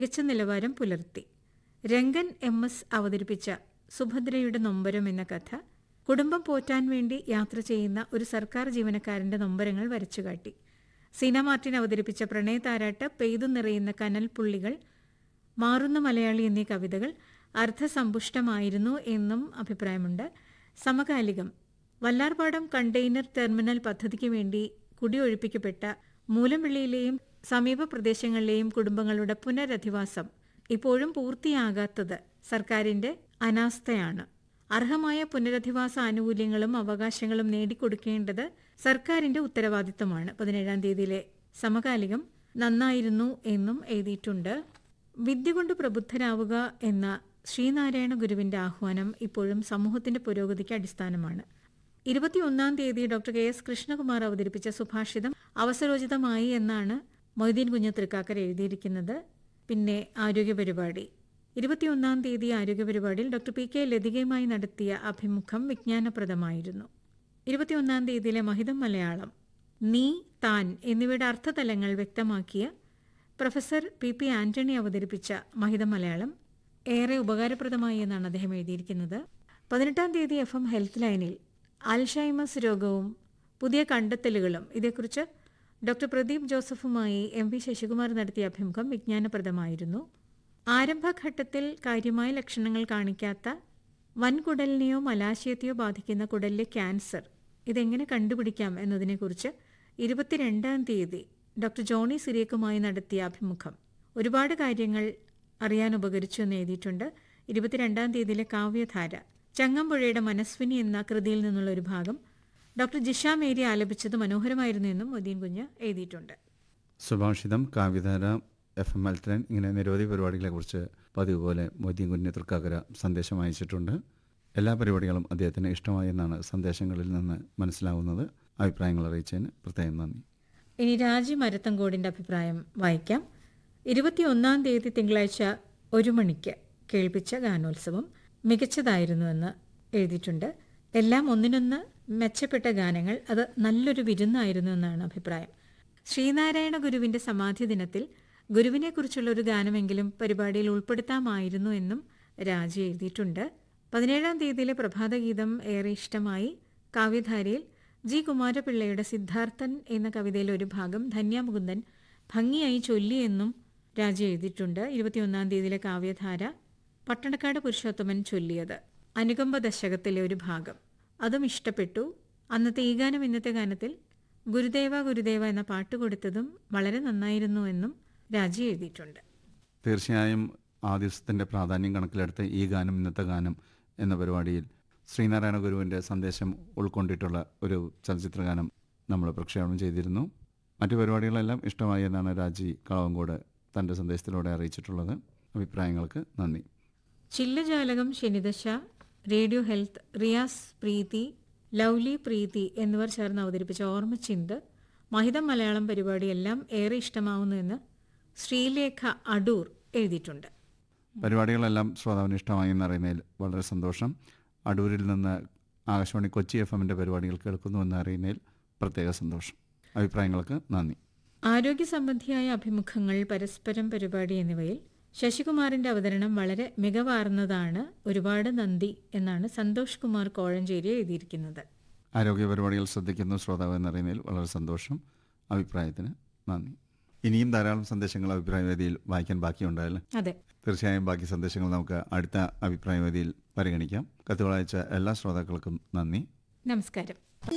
മികച്ച നിലവാരം പുലർത്തി രംഗൻ എം എസ് അവതരിപ്പിച്ച സുഭദ്രയുടെ നൊമ്പരം എന്ന കഥ കുടുംബം പോറ്റാൻ വേണ്ടി യാത്ര ചെയ്യുന്ന ഒരു സർക്കാർ ജീവനക്കാരന്റെ നൊമ്പരങ്ങൾ വരച്ചുകാട്ടി സീന മാർട്ടിൻ അവതരിപ്പിച്ച പ്രണയതാരാട്ട് പെയ്തു നിറയുന്ന കനൽ പുള്ളികൾ മാറുന്ന മലയാളി എന്നീ കവിതകൾ അർത്ഥസമ്പുഷ്ടമായിരുന്നു എന്നും അഭിപ്രായമുണ്ട് സമകാലികം വല്ലാർപാടം കണ്ടെയ്നർ ടെർമിനൽ പദ്ധതിക്ക് വേണ്ടി കുടിയൊഴിപ്പിക്കപ്പെട്ട മൂലംവിളിയിലെയും സമീപ പ്രദേശങ്ങളിലെയും കുടുംബങ്ങളുടെ പുനരധിവാസം ഇപ്പോഴും പൂർത്തിയാകാത്തത് സർക്കാരിന്റെ അനാസ്ഥയാണ് അർഹമായ പുനരധിവാസ ആനുകൂല്യങ്ങളും അവകാശങ്ങളും നേടിക്കൊടുക്കേണ്ടത് സർക്കാരിന്റെ ഉത്തരവാദിത്തമാണ് പതിനേഴാം തീയതിയിലെ സമകാലികം നന്നായിരുന്നു എന്നും എഴുതിയിട്ടുണ്ട് വിദ്യ കൊണ്ട് പ്രബുദ്ധരാവുക എന്ന ശ്രീനാരായണ ഗുരുവിന്റെ ആഹ്വാനം ഇപ്പോഴും സമൂഹത്തിന്റെ പുരോഗതിക്ക് അടിസ്ഥാനമാണ് ഇരുപത്തിയൊന്നാം തീയതി ഡോക്ടർ കെ എസ് കൃഷ്ണകുമാർ അവതരിപ്പിച്ച സുഭാഷിതം അവസരോചിതമായി എന്നാണ് മൊയ്തീൻ കുഞ്ഞ് തൃക്കാക്കര എഴുതിയിരിക്കുന്നത് പിന്നെ ആരോഗ്യ പരിപാടി ഇരുപത്തിയൊന്നാം തീയതി ആരോഗ്യ പരിപാടിയിൽ ഡോക്ടർ പി കെ ലതികയുമായി നടത്തിയ അഭിമുഖം വിജ്ഞാനപ്രദമായിരുന്നു ഇരുപത്തിയൊന്നാം തീയതിയിലെ മഹിതം മലയാളം നീ താൻ എന്നിവയുടെ അർത്ഥതലങ്ങൾ വ്യക്തമാക്കിയ പ്രൊഫസർ പി പി ആന്റണി അവതരിപ്പിച്ച മഹിതം മലയാളം ഏറെ ഉപകാരപ്രദമായി എന്നാണ് അദ്ദേഹം എഴുതിയിരിക്കുന്നത് പതിനെട്ടാം തീയതി എഫ് എം ഹെൽത്ത് ലൈനിൽ അൽഷൈമസ് രോഗവും പുതിയ കണ്ടെത്തലുകളും ഇതേക്കുറിച്ച് ഡോക്ടർ പ്രദീപ് ജോസഫുമായി എം വി ശശികുമാർ നടത്തിയ അഭിമുഖം വിജ്ഞാനപ്രദമായിരുന്നു ആരംഭഘട്ടത്തിൽ കാര്യമായ ലക്ഷണങ്ങൾ കാണിക്കാത്ത വൻകുടലിനെയോ മലാശയത്തെയോ ബാധിക്കുന്ന കുടലിലെ ക്യാൻസർ ഇതെങ്ങനെ കണ്ടുപിടിക്കാം എന്നതിനെക്കുറിച്ച് ഇരുപത്തിരണ്ടാം തീയതി ഡോക്ടർ ജോണി സിറിയക്കുമായി നടത്തിയ അഭിമുഖം ഒരുപാട് കാര്യങ്ങൾ അറിയാൻ ഉപകരിച്ചു എന്ന് എഴുതിയിട്ടുണ്ട് ഇരുപത്തിരണ്ടാം തീയതിയിലെ കാവ്യധാര ചങ്ങമ്പുഴയുടെ മനസ്വിനി എന്ന കൃതിയിൽ നിന്നുള്ള ഒരു ഭാഗം ഡോക്ടർ ജിഷ മേരി ആലപിച്ചത് മനോഹരമായിരുന്നു എന്നും മൊദീൻ കുഞ്ഞ് എഴുതിയിട്ടുണ്ട് സുഭാഷിതം കാവ്യധാര എഫ് എം അൽത്രൻ ഇങ്ങനെ നിരവധി പരിപാടികളെക്കുറിച്ച് പതിവ് പോലെ മൊയ്തീൻ കുഞ്ഞ് തൃക്കാക്കര സന്ദേശം അയച്ചിട്ടുണ്ട് എല്ലാ പരിപാടികളും അദ്ദേഹത്തിന് ഇഷ്ടമായി എന്നാണ് സന്ദേശങ്ങളിൽ നിന്ന് മനസ്സിലാവുന്നത് അഭിപ്രായങ്ങൾ അറിയിച്ചതിന് പ്രത്യേകം നന്ദി ഇനി രാജി മരത്തങ്കോടിന്റെ അഭിപ്രായം വായിക്കാം ഇരുപത്തിയൊന്നാം തീയതി തിങ്കളാഴ്ച ഒരു മണിക്ക് കേൾപ്പിച്ച ഗാനോത്സവം മികച്ചതായിരുന്നുവെന്ന് എഴുതിയിട്ടുണ്ട് എല്ലാം ഒന്നിനൊന്ന് മെച്ചപ്പെട്ട ഗാനങ്ങൾ അത് നല്ലൊരു വിരുന്നായിരുന്നു എന്നാണ് അഭിപ്രായം ശ്രീനാരായണ ഗുരുവിന്റെ സമാധി ദിനത്തിൽ ഗുരുവിനെക്കുറിച്ചുള്ള ഒരു ഗാനമെങ്കിലും പരിപാടിയിൽ ഉൾപ്പെടുത്താമായിരുന്നു എന്നും രാജി എഴുതിയിട്ടുണ്ട് പതിനേഴാം തീയതിയിലെ പ്രഭാതഗീതം ഏറെ ഇഷ്ടമായി കാവ്യധാരയിൽ ജി കുമാരപിള്ളയുടെ സിദ്ധാർത്ഥൻ എന്ന കവിതയിലെ ഒരു ഭാഗം ധന്യാമുകുന്ദൻ ഭംഗിയായി ചൊല്ലിയെന്നും രാജി എഴുതിയിട്ടുണ്ട് ഇരുപത്തിയൊന്നാം തീയതിയിലെ കാവ്യധാര പട്ടണക്കാട് പുരുഷോത്തമൻ ചൊല്ലിയത് അനുകമ്പ ദശകത്തിലെ ഒരു ഭാഗം അതും ഇഷ്ടപ്പെട്ടു അന്നത്തെ ഈ ഗാനം ഇന്നത്തെ ഗാനത്തിൽ ഗുരുദേവ ഗുരുദേവ എന്ന പാട്ട് കൊടുത്തതും വളരെ നന്നായിരുന്നു എന്നും രാജി എഴുതിയിട്ടുണ്ട് തീർച്ചയായും ആ ദിവസത്തിൻ്റെ പ്രാധാന്യം കണക്കിലെടുത്ത് ഈ ഗാനം ഇന്നത്തെ ഗാനം എന്ന പരിപാടിയിൽ ശ്രീനാരായണ ഗുരുവിൻ്റെ സന്ദേശം ഉൾക്കൊണ്ടിട്ടുള്ള ഒരു ചലച്ചിത്ര ഗാനം നമ്മൾ പ്രക്ഷേപണം ചെയ്തിരുന്നു മറ്റു പരിപാടികളെല്ലാം ഇഷ്ടമായി എന്നാണ് രാജി കളവങ്കോട് തൻ്റെ സന്ദേശത്തിലൂടെ അറിയിച്ചിട്ടുള്ളത് അഭിപ്രായങ്ങൾക്ക് നന്ദി ചില്ലജാലകം ശനിദശ റേഡിയോ ഹെൽത്ത് റിയാസ് പ്രീതി ലൗലി പ്രീതി എന്നിവർ ചേർന്ന് അവതരിപ്പിച്ച ഓർമ്മച്ചിന്ത് മഹിതം മലയാളം പരിപാടിയെല്ലാം ഏറെ ഇഷ്ടമാവുന്നു എന്ന് ശ്രീലേഖ അടൂർ എഴുതിയിട്ടുണ്ട് പരിപാടികളെല്ലാം ശ്രോതാവിന് ഇഷ്ടമായി എന്നറിയുന്നതിൽ വളരെ സന്തോഷം അടൂരിൽ നിന്ന് ആകാശവാണി കൊച്ചി എഫ് എമ്മിൻ്റെ പരിപാടികൾ കേൾക്കുന്നുവെന്ന് അറിയുന്നതിൽ പ്രത്യേക സന്തോഷം അഭിപ്രായങ്ങൾക്ക് നന്ദി ആരോഗ്യ സംബന്ധിയായ അഭിമുഖങ്ങൾ പരസ്പരം പരിപാടി എന്നിവയിൽ ശശികുമാറിന്റെ അവതരണം വളരെ മികവാർന്നതാണ് ഒരുപാട് നന്ദി എന്നാണ് സന്തോഷ് കുമാർ കോഴഞ്ചേരി എഴുതിയിരിക്കുന്നത് ആരോഗ്യ പരിപാടികൾ ശ്രദ്ധിക്കുന്നു ശ്രോതാവ് എന്നറിയുന്നതിൽ വളരെ സന്തോഷം അഭിപ്രായത്തിന് നന്ദി ഇനിയും ധാരാളം സന്ദേശങ്ങൾ അഭിപ്രായ വേദിയിൽ വായിക്കാൻ ബാക്കിയുണ്ടല്ലേ അതെ തീർച്ചയായും ബാക്കി സന്ദേശങ്ങൾ നമുക്ക് അടുത്ത അഭിപ്രായ വേദിയിൽ പരിഗണിക്കാം കത്തുകൾ അയച്ച എല്ലാ ശ്രോതാക്കൾക്കും നന്ദി നമസ്കാരം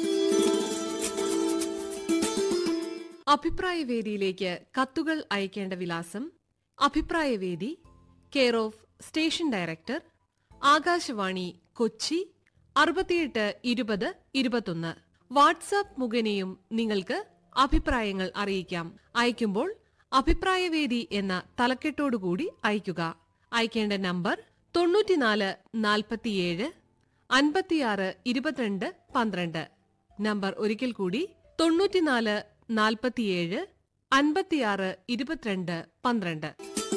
അഭിപ്രായവേദിയിലേക്ക് കത്തുകൾ അയക്കേണ്ട വിലാസം Abhiprayavedi care of station director Akashvani Kochi അറുപത്തിയെട്ട് ഇരുപത് ഇരുപത്തൊന്ന് വാട്സാപ്പ് മുഖേനയും നിങ്ങൾക്ക് അഭിപ്രായങ്ങൾ അറിയിക്കാം അയക്കുമ്പോൾ അഭിപ്രായവേദി എന്ന തലക്കെട്ടോടുകൂടി അയക്കുക അയക്കേണ്ട നമ്പർ തൊണ്ണൂറ്റിനാല് നാൽപ്പത്തിയേഴ് അൻപത്തിയാറ് ഇരുപത്തിരണ്ട് പന്ത്രണ്ട് നമ്പർ ഒരിക്കൽ കൂടി തൊണ്ണൂറ്റിനാല് നാൽപ്പത്തിയേഴ് അൻപത്തിയാറ് ഇരുപത്തിരണ്ട് പന്ത്രണ്ട്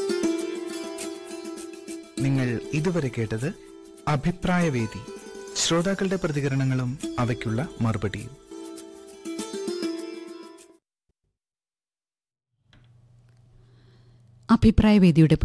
നിങ്ങൾ ഇതുവരെ കേട്ടത് അഭിപ്രായവേദി ശ്രോതാക്കളുടെ പ്രതികരണങ്ങളും അവയ്ക്കുള്ള മറുപടിയും അഭിപ്രായവേദിയുടെ